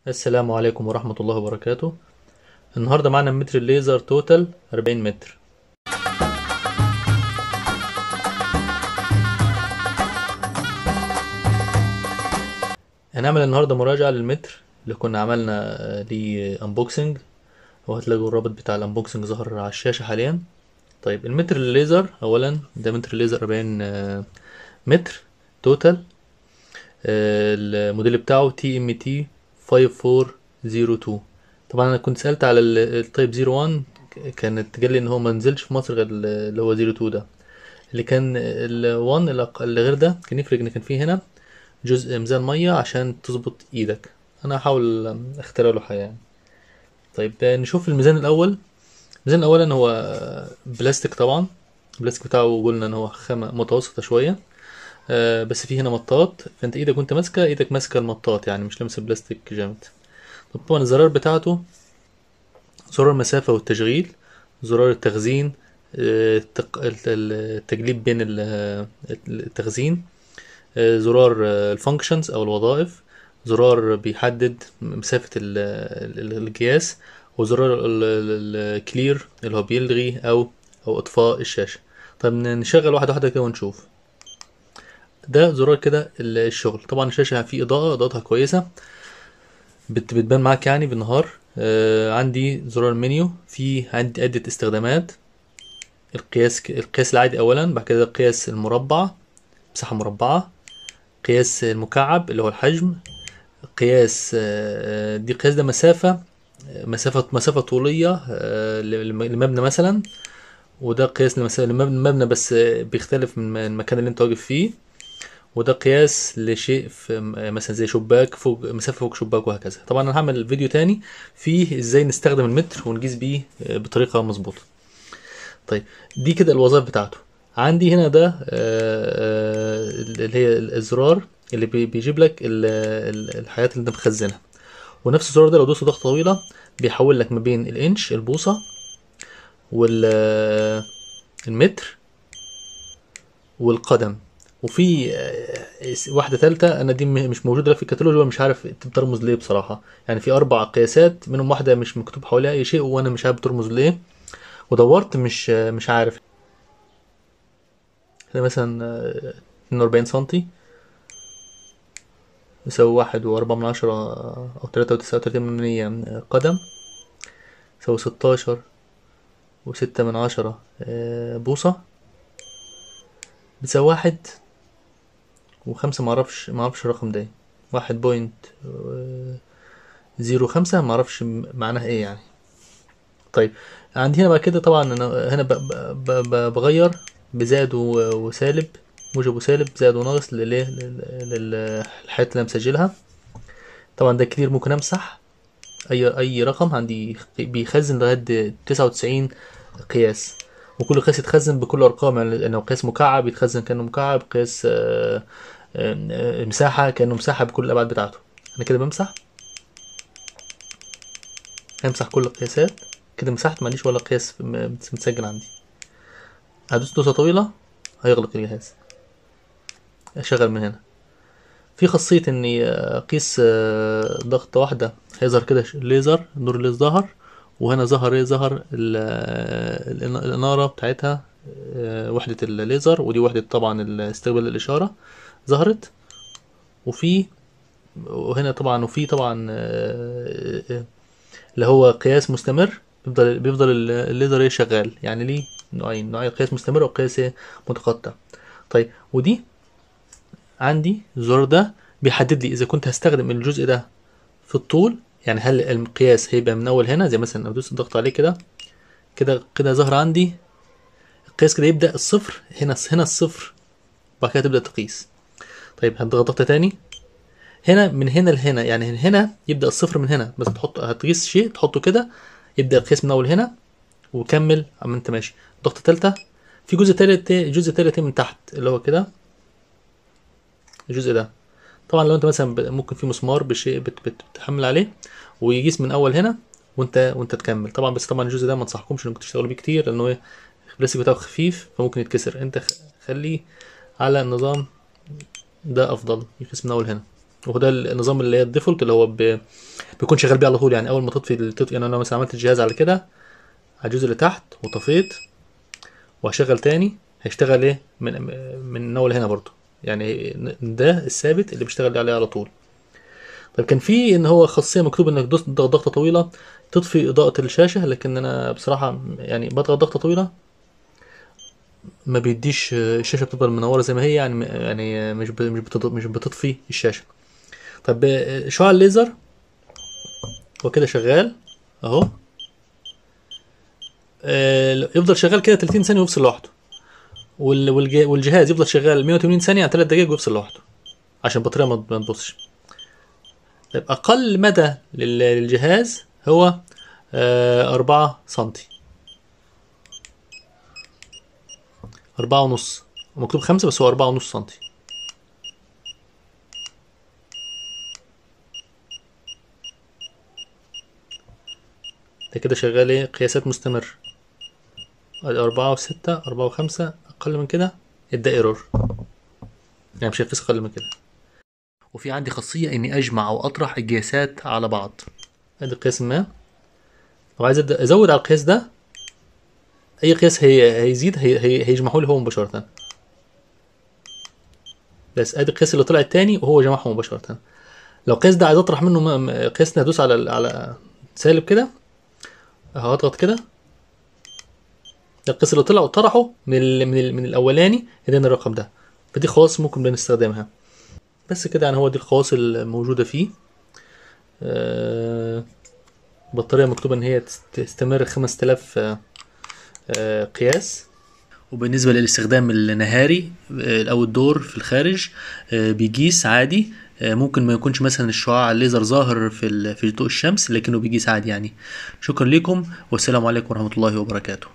السلام عليكم ورحمة الله وبركاته النهاردة معنا متر الليزر توتال 40 متر هنعمل النهاردة مراجعة للمتر اللي كنا عملنا آه، ليه انبوكسنج وهتلاقوا الرابط بتاع الانبوكسنج ظهر على الشاشة حاليا طيب المتر الليزر اولا ده متر الليزر 40 آه، متر توتال آه، الموديل بتاعه تي ام تي 5402 طبعا انا كنت سألت على ال- التايب 01 كانت جالي ان هو ما نزلش في مصر غير ال- اللي هو 02 ده اللي كان ال 1 الأق- اللي غير ده كان يفرق ان كان فيه هنا جزء ميزان ميه عشان تظبط ايدك انا هحاول اخترع له حاجه يعني طيب آه، نشوف الميزان الاول الميزان اولا هو بلاستيك طبعا البلاستيك بتاعه قلنا ان هو خامه متوسطه شويه آه، بس فيه هنا مطاط فانت ايدك وانت ماسكه ايدك ماسكه المطاط يعني مش لامس البلاستيك جامد طب طبعا الزرار بتاعته زرار المسافه والتشغيل زرار التخزين آه، التق- ال- التجليب بين ال- التخزين آه، زرار الفانكشنز او الوظائف زرار بيحدد مسافة ال- ال- القياس وزرار الكلير اللي هو بيلغي او او اطفاء الشاشة طب نشغل واحدة واحدة كده ونشوف ده زرار كده ال- الشغل طبعا الشاشة فيه اضاءة اضاءتها كويسة بت- بتبان معاك يعني بالنهار آه عندي زرار المنيو فيه عندي عدة استخدامات القياس القياس العادي اولا بعد كده القياس المربع مساحة مربعة قياس المكعب اللي هو الحجم قياس آه، دي قياس ده مسافة آه، مسافة مسافة طولية آه، لم- لمبنى مثلا وده قياس لمسافة لمبنى بس آه، بيختلف من المكان اللي انت واقف فيه وده قياس لشيء في م- مثلا زي شباك فوق مسافة فوق شباك وهكذا طبعا انا هعمل فيديو تاني فيه ازاي نستخدم المتر ونقيس بيه آه، بطريقة مظبوطة طيب دي كده الوظائف بتاعته عندي هنا ده آه، آه، اللي هي الزرار اللي بي- بيجيب لك ال- ال- الحاجات اللي انت مخزنها ونفس الزرار ده لو دوست ضغطة طويلة بيحول لك ما بين الانش البوصة والمتر والقدم وفي آه، واحدة تالتة انا دي م- مش موجودة في الكتالوج ومش عارف بترمز ليه بصراحة يعني في اربع قياسات منهم واحدة مش مكتوب حواليها اي شيء وانا مش عارف بترمز ليه ودورت مش مش عارف هنا مثلا آه، 42 سنتي يساوي واحد وأربعة من عشرة أو تلاتة وتسعة وتلاتين من مية قدم يساوي ستاشر وستة من عشرة آه، بوصة بتساوي واحد وخمسة معرفش معرفش الرقم ده واحد بوينت آه، زيرو خمسة معرفش معناها ايه يعني طيب عندي هنا بعد كده طبعا انا هنا ب- ب- ب- بغير بزائد و- وسالب موجب وسالب زائد وناقص للايه لل- للحاجات اللي انا مسجلها طبعا ده كتير ممكن امسح اي اي رقم عندي بيخزن لغايه 99 قياس وكل قياس يتخزن بكل ارقام يعني لو قياس مكعب يتخزن كانه مكعب قياس آه، آه، آه، مساحه كانه مساحه بكل الابعاد بتاعته انا كده بمسح همسح كل القياسات كده مسحت معليش ولا قياس م- متسجل عندي هدوس دوسة طويلة هيغلق الجهاز اشغل من هنا في خاصية اني اقيس آه، ضغطة واحدة هيظهر كده ش- ليزر نور الليز ظهر وهنا ظهر ايه ظهر ال- الإن- الانارة بتاعتها آه، وحدة الليزر ودي وحدة طبعا استقبال الاشارة ظهرت وفي وهنا طبعا وفي طبعا آه، آه، اللي هو قياس مستمر بيفضل بيفضل ال- الليزر ايه شغال يعني ليه نوعين نوعين قياس مستمر وقياس ايه متقطع طيب ودي عندي الزرار ده بيحدد لي اذا كنت هستخدم الجزء ده في الطول يعني هل المقياس هيبقى من اول هنا زي مثلا ادوس الضغط عليه كده كده كده ظهر عندي القياس كده يبدا الصفر هنا هنا الصفر وبعد كده تبدا تقيس طيب هتضغط ضغطه تاني هنا من هنا لهنا يعني من هنا يبدا الصفر من هنا بس تحط هتقيس شيء تحطه كده يبدا القياس من اول هنا وكمل اما انت ماشي ضغطه تالتة في جزء تالت جزء تالت من تحت اللي هو كده الجزء ده طبعا لو انت مثلا ب- ممكن في مسمار بشيء بت بت بتحمل عليه ويقيس من اول هنا وانت وانت تكمل طبعا بس طبعا الجزء ده ما انصحكمش انكم تشتغلوا بيه كتير لانه ايه البلاستيك بتاعه خفيف فممكن يتكسر انت خ- خليه على النظام ده افضل يقيس من اول هنا وده النظام اللي هي الديفولت اللي هو ب... بيكون شغال بيه على طول يعني اول ما تطفي التط... يعني انا مثلا عملت الجهاز على كده على الجزء اللي تحت وطفيت وهشغل تاني هيشتغل ايه من من اول هنا برضو يعني ده الثابت اللي بيشتغل عليه على طول طيب كان في ان هو خاصيه مكتوب انك تضغط ضغطه طويله تطفي اضاءه الشاشه لكن انا بصراحه يعني بضغط ضغطه طويله ما بيديش الشاشه بتفضل منوره زي ما هي يعني يعني مش ب- مش بتض- مش بتطفي الشاشه طب شعاع الليزر هو كده شغال اهو آه، يفضل شغال كده 30 ثانيه ويفصل لوحده وال- والج- والجهاز يفضل شغال 180 ثانيه على 3 دقايق ويفصل لوحده عشان البطاريه ما ما تبصش طيب اقل مدى لل- للجهاز هو آه، أربعة سنتي أربعة ونص مكتوب خمسة بس هو أربعة ونص سنتي ده كده شغال ايه قياسات مستمر ادي أربعة وستة أربعة وخمسة أقل من كده يبدأ ايرور يعني مش هيقيس أقل من كده وفي عندي خاصية إني أجمع أو أطرح القياسات على بعض ادي قياس ما لو عايز أبدأ أزود على القياس ده أي قياس هي هيزيد هي هي هيجمعه لي هو مباشرة بس ادي القياس اللي طلع التاني وهو جمعهم مباشرة لو القياس ده عايز اطرح منه م- م- قياس هدوس على ال- على سالب كده هضغط كده ده القياس اللي طلع وطرحه من ال من, ال من الاولاني ادانا الرقم ده فدي خواص ممكن بنستخدمها بس كده يعني هو دي الخواص الموجودة فيه آه، بطارية مكتوبة ان هي تست- تستمر 5000 آه، آه، قياس وبالنسبة للاستخدام النهاري آه، أو الدور في الخارج آه، بيقيس عادي آه، ممكن ما يكونش مثلا الشعاع الليزر ظاهر في ال- في ضوء الشمس لكنه بيقيس عادي يعني شكرا لكم والسلام عليكم ورحمة الله وبركاته